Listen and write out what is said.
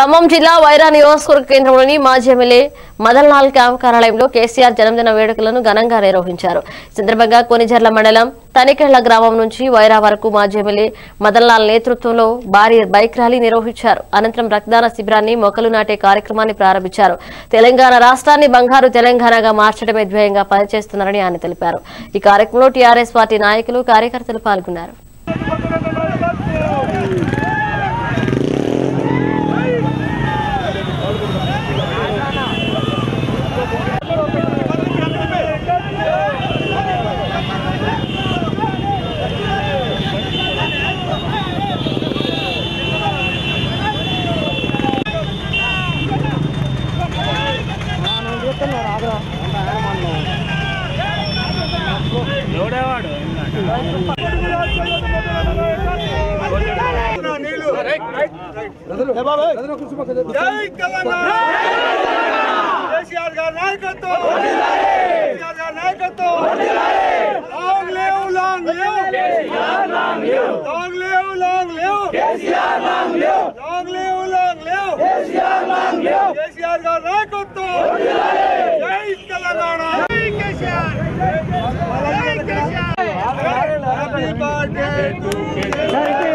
ఖమ్మం జిల్లా వైరా నియోజకవర్గ కేంద్రంలోని మాజీ ఎమ్మెల్యే మదన్ లాల్ క్యాంప్ కార్యాలయంలో కేసీఆర్ జన్మదిన వేడుకలను ఘనంగా నిర్వహించారు ఈ సందర్భంగా కొనిజర్ల మండలం తనికెళ్ల గ్రామం నుంచి వైరా వరకు మాజీ ఎమ్మెల్యే మదన్ లాల్ నేతృత్వంలో భారీ బైక్ ర్యాలీ నిర్వహించారు అనంతరం రక్తదాన శిబిరాన్ని మొక్కలు నాటే కార్యక్రమాన్ని ప్రారంభించారు తెలంగాణ రాష్ట్రాన్ని బంగారు తెలంగాణగా మార్చడమే ధ్యేయంగా పనిచేస్తున్నారని ఆయన తెలిపారు ఈ కార్యక్రమంలో టీఆర్ఎస్ పార్టీ నాయకులు కార్యకర్తలు పాల్గొన్నారు ఎవడేవాడు జై తెలంగాణ కేసీఆర్ గారి నాయకత్వం కేసీఆర్ గారి నాయకత్వం long live long live long live long live long live long live KCR గారి నాయకత్వం జై తెలంగాణ జై కేసీఆర్ జై కేసీఆర్ హ్యాపీ బర్త్డే టు